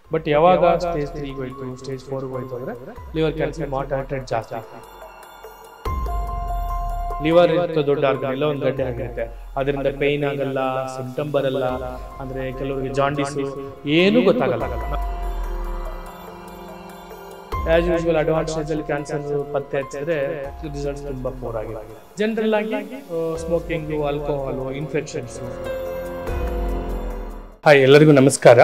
but ಯಾವಾಗ stage ತ್ರೀಗೆ ಹೋಯ್ತು ಸ್ಟೇಜ್ ಫೋರ್ಗೆ ಹೋಯ್ತು ಅಂದರೆ ಲಿವರ್ ಕ್ಯಾನ್ಸರ್ ಮಾರ್ಟಾಲಿಟಿ ಜಾಸ್ತಿ ಲಿವರ್ ಇರುತ್ತೆ ದೊಡ್ಡ ಆರ್ಗನ್ ಎಲ್ಲ ಒಂದು ಗಡ್ಡೆ ಆಗಿರುತ್ತೆ ಅದರಿಂದ ಪೈನ್ ಆಗಲ್ಲ ಸಿಂಪ್ಟಮ್ ಬರಲ್ಲ ಅಂದ್ರೆ ಕೆಲವರಿಗೆ ಜಾಂಡಿಸ್ ಏನೂ ಗೊತ್ತಾಗಲ್ಲ ಆಸ್ ಯೂಶುವಲ್ ಅಡ್ವಾನ್ಸ್ ಸ್ಟೇಜ್ ಅಲ್ಲಿ ಕ್ಯಾನ್ಸರ್ ಪತ್ತೆ ಹಚ್ಚಿದ್ರೆ ರಿಸಲ್ಟ್ಸ್ ತುಂಬಾ ಪೂರ್ ಆಗಿದೆ ಜನರಲ್ ಆಗಿ ಸ್ಮೋಕಿಂಗ್ ಆಲ್ಕೋಹಾಲ್ ಇನ್ಫೆಕ್ಷನ್ಸ್ ಹಾಯ್ ಎಲ್ಲರಿಗೂ ನಮಸ್ಕಾರ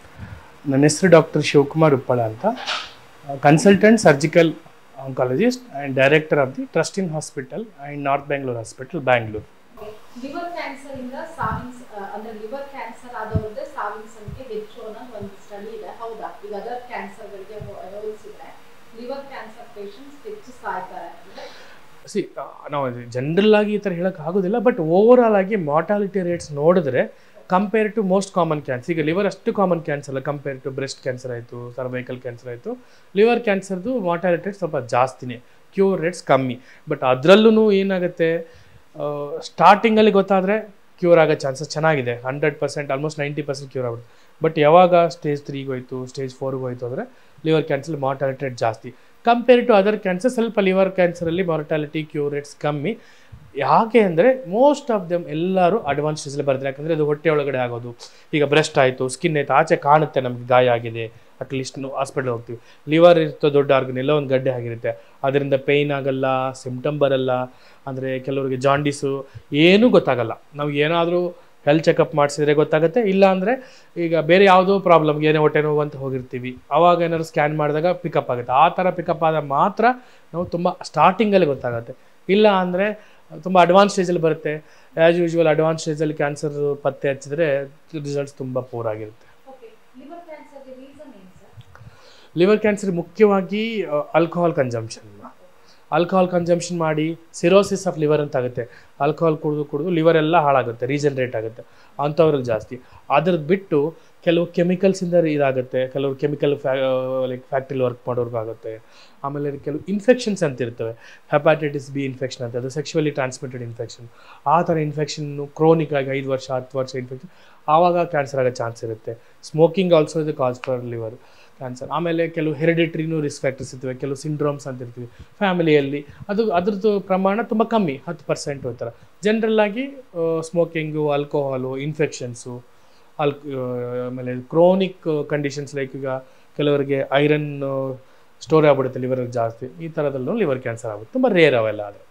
ನನ್ನ ಹೆಸರು ಡಾಕ್ಟರ್ ಶಿವಕುಮಾರ್ ಉಪ್ಪಳ ಅಂತ consultant surgical oncologist and director of the ಟ್ರಸ್ಟಿನ್ hospital and north Bangalore hospital Bangalore liver cancer ಇಂದ ಸಾವಿನ ಸ- ಅಂದ್ರೆ ಲಿವರ್ ಕ್ಯಾನ್ಸರ್ ಆದವ್ರದ್ದೇ ಸಾವಿನ ಸಂಖ್ಯೆ ಹೆಚ್ಚು ಅನ್ನೋದು ಒಂದು ಸ್ಟಡಿ ಇದೆ ಹೌದಾ ಈಗ ಅದರ್ ಕ್ಯಾನ್ಸರ್ಗಳಿಗೆ ಹೋಲಿಸಿದ್ರೆ ಲಿವರ್ ಕ್ಯಾನ್ಸರ್ ಪೇಷಂಟ್ಸ್ ಹೆಚ್ಚು ಸಾಯ್ತಾರೆ ಅಂದ್ರೆ ಸಿ ನಾವು ಜನರಲ್ ಆಗಿ ಈ ಥರ ಹೇಳೋಕೆ ಆಗೋದಿಲ್ಲ ಬಟ್ ಓವರ್ ಆಲ್ ಆಗಿ ಮಾರ್ಟಾಲಿಟಿ ರೇಟ್ಸ್ ನೋಡಿದ್ರೆ compare to most common cancer ಈಗ ಲಿವರ್ ಅಷ್ಟು ಕಾಮನ್ ಕ್ಯಾನ್ಸರ್ ಅಲ್ಲ ಕಂಪೇರ್ ಟು ಬ್ರೆಸ್ಟ್ ಕ್ಯಾನ್ಸರ್ ಆಯಿತು ಸರ್ವೈಕಲ್ ಕ್ಯಾನ್ಸರ್ ಆಯಿತು ಲಿವರ್ ಕ್ಯಾನ್ಸರ್ದು ಮಾರ್ಟಾಲಿಟಿ ರೇಟ್ ಸ್ವಲ್ಪ ಜಾಸ್ತಿನೇ ಕ್ಯೂರ್ ರೇಟ್ಸ್ ಕಮ್ಮಿ ಬಟ್ ಅದರಲ್ಲೂ ಏನಾಗುತ್ತೆ ಸ್ಟಾರ್ಟಿಂಗಲ್ಲಿ ಗೊತ್ತಾದರೆ ಕ್ಯೂರ್ ಆಗೋ ಚಾನ್ಸಸ್ ಚೆನ್ನಾಗಿದೆ hundred percent almost ninety percent cure ಆಗುತ್ತೆ ಬಟ್ ಯಾವಾಗ ಸ್ಟೇಜ್ ತ್ರೀಗೆ ಹೋಯ್ತು ಸ್ಟೇಜ್ ಫೋರ್ಗೆ ಹೋಯ್ತು ಅಂದರೆ ಲಿವರ್ ಕ್ಯಾನ್ಸರ್ ಮಾರ್ಟಾಲಿಟಿ ರೇಟ್ ಜಾಸ್ತಿ ಕಂಪೇರ್ ಟು ಅದರ್ ಕ್ಯಾನ್ಸರ್ ಸ್ವಲ್ಪ ಲಿವರ್ ಕ್ಯಾನ್ಸರಲ್ಲಿ ಮಾರ್ಟಾಲಿಟಿ ಕ್ಯೂರ್ ರೇಟ್ಸ್ ಕಮ್ಮಿ ಯಾಕೆ ಅಂದರೆ ಮೋಸ್ಟ್ ಆಫ್ ದೆಮ್ ಎಲ್ಲರೂ ಅಡ್ವಾನ್ಸ್ ಸ್ಟೇಜಲ್ಲಿ ಬರ್ತಾರೆ ಯಾಕಂದರೆ ಅದು ಹೊಟ್ಟೆ ಒಳಗಡೆ ಆಗೋದು ಈಗ ಬ್ರೆಸ್ಟ್ ಆಯಿತು ಸ್ಕಿನ್ ಆಯಿತು ಆಚೆ ಕಾಣುತ್ತೆ ನಮಗೆ ಗಾಯ ಆಗಿದೆ ಅಟ್ಲೀಸ್ಟ್ ಹಾಸ್ಪಿಟಲ್ ಹೋಗ್ತೀವಿ ಲಿವರ್ ಇರ್ತೋ ದೊಡ್ಡ ಆರ್ಗನ್ ಎಲ್ಲ ಒಂದು ಗಡ್ಡೆ ಆಗಿರುತ್ತೆ ಅದರಿಂದ ಪೇಯ್ನ್ ಆಗಲ್ಲ ಸಿಂಪ್ಟಮ್ ಬರಲ್ಲ ಅಂದರೆ ಕೆಲವರಿಗೆ ಜಾಂಡೀಸು ಏನೂ ಗೊತ್ತಾಗಲ್ಲ ನಾವು ಏನಾದರೂ ಹೆಲ್ತ್ ಚೆಕಪ್ ಮಾಡಿಸಿದ್ರೆ ಗೊತ್ತಾಗುತ್ತೆ ಇಲ್ಲ ಅಂದರೆ ಈಗ ಬೇರೆ ಯಾವುದೋ ಪ್ರಾಬ್ಲಮ್ ಏನೇ ಹೊಟ್ಟೆ ನೋವು ಅಂತ ಹೋಗಿರ್ತೀವಿ ಆವಾಗ ಏನಾದ್ರು ಸ್ಕ್ಯಾನ್ ಮಾಡಿದಾಗ ಪಿಕಪ್ ಆಗುತ್ತೆ ಆ ಥರ ಪಿಕಪ್ ಆದ ಮಾತ್ರ ನಾವು ತುಂಬ ಸ್ಟಾರ್ಟಿಂಗಲ್ಲಿ ಗೊತ್ತಾಗುತ್ತೆ ಇಲ್ಲ ಅಂದರೆ ತುಂಬ ಅಡ್ವಾನ್ಸ್ ಸ್ಟೇಜಲ್ಲಿ ಬರುತ್ತೆ ಆ್ಯಸ್ ಯೂಶುವಲ್ ಅಡ್ವಾನ್ಸ್ ಸ್ಟೇಜಲ್ಲಿ ಕ್ಯಾನ್ಸರ್ ಪತ್ತೆ ಹಚ್ಚಿದ್ರೆ ರಿಸಲ್ಟ್ಸ್ ತುಂಬ ಪೂರ್ ಆಗಿರುತ್ತೆ ಓಕೆ ಲಿವರ್ ಕ್ಯಾನ್ಸರ್ಗೆ ರೀಸನ್ ಏನು ಸರ್ ಲಿವರ್ ಕ್ಯಾನ್ಸರ್ ಮುಖ್ಯವಾಗಿ ಆಲ್ಕೋಹಾಲ್ ಕನ್ಸಂಪ್ಷನ್ ಆಲ್ಕೋಹಾಲ್ ಕನ್ಸಂಪ್ಷನ್ ಮಾಡಿ ಸಿರೋಸಿಸ್ ಆಫ್ ಲಿವರ್ ಅಂತ ಆಗುತ್ತೆ ಆಲ್ಕೋಹಾಲ್ ಕುಡಿದು ಕುಡಿದು ಲಿವರ್ ಎಲ್ಲ ಹಾಳಾಗುತ್ತೆ ರೀಜನ್ರೇಟ್ ಆಗುತ್ತೆ ಅಂಥವ್ರಲ್ಲಿ ಜಾಸ್ತಿ ಅದ್ರದ್ದು ಬಿಟ್ಟು ಕೆಲವು ಕೆಮಿಕಲ್ಸಿಂದ ಇದಾಗುತ್ತೆ ಕೆಲವು ಕೆಮಿಕಲ್ ಫ್ಯಾ ಲೈಕ್ ಫ್ಯಾಕ್ಟ್ರಿಲಿ ವರ್ಕ್ ಮಾಡೋರ್ಗೂ ಆಗುತ್ತೆ ಆಮೇಲೆ ಕೆಲವು ಇನ್ಫೆಕ್ಷನ್ಸ್ ಅಂತ ಇರ್ತವೆ ಹೆಪಾಟೈಟಿಸ್ ಬಿ ಇನ್ಫೆಕ್ಷನ್ ಅಂತ ಅದು ಸೆಕ್ಷುವಲಿ ಟ್ರಾನ್ಸ್ಮಿಟೆಡ್ ಇನ್ಫೆಕ್ಷನ್ ಆ ಥರ ಇನ್ಫೆಕ್ಷನ್ನು ಕ್ರೋನಿಕ್ ಆಗಿ ಐದು ವರ್ಷ ಹತ್ತು ವರ್ಷ ಇನ್ಫೆಕ್ಷನ್ ಆವಾಗ ಕ್ಯಾನ್ಸರ್ ಆಗೋ ಚಾನ್ಸ್ ಇರುತ್ತೆ ಸ್ಮೋಕಿಂಗ್ ಆಲ್ಸೋ ಇದು ಕಾಸ್ ಫಾರ್ ಲಿವರ್ ಕ್ಯಾನ್ಸರ್ ಆಮೇಲೆ ಕೆಲವು ಹೆರಿಡಿಟ್ರಿನೂ ರಿಸ್ಕ್ ಫ್ಯಾಕ್ಟರ್ಸ್ ಇರ್ತವೆ ಕೆಲವು ಸಿಂಡ್ರೋಮ್ಸ್ ಅಂತ ಇರ್ತೀವಿ ಫ್ಯಾಮಿಲಿಯಲ್ಲಿ ಅದು ಅದ್ರದ್ದು ಪ್ರಮಾಣ ತುಂಬ ಕಮ್ಮಿ ಹತ್ತು ಪರ್ಸೆಂಟ್ ಈ ಥರ ಜನರಲ್ ಆಗಿ ಸ್ಮೋಕಿಂಗು ಆಲ್ಕೋಹಾಲು ಇನ್ಫೆಕ್ಷನ್ಸು ಅಲ್ ಆಮೇಲೆ ಕ್ರೋನಿಕ್ ಕಂಡೀಷನ್ಸ್ ಲೈಕ್ ಈಗ ಕೆಲವರಿಗೆ ಐರನ್ ಸ್ಟೋರ್ ಆಗ್ಬಿಡುತ್ತೆ ಲಿವರ್ ಜಾಸ್ತಿ ಈ ಥರದಲ್ಲೂ ಲಿವರ್ ಕ್ಯಾನ್ಸರ್ ಆಗುತ್ತೆ ತುಂಬ ರೇರ್ ಅವೆಲ್ಲ ಆದರೆ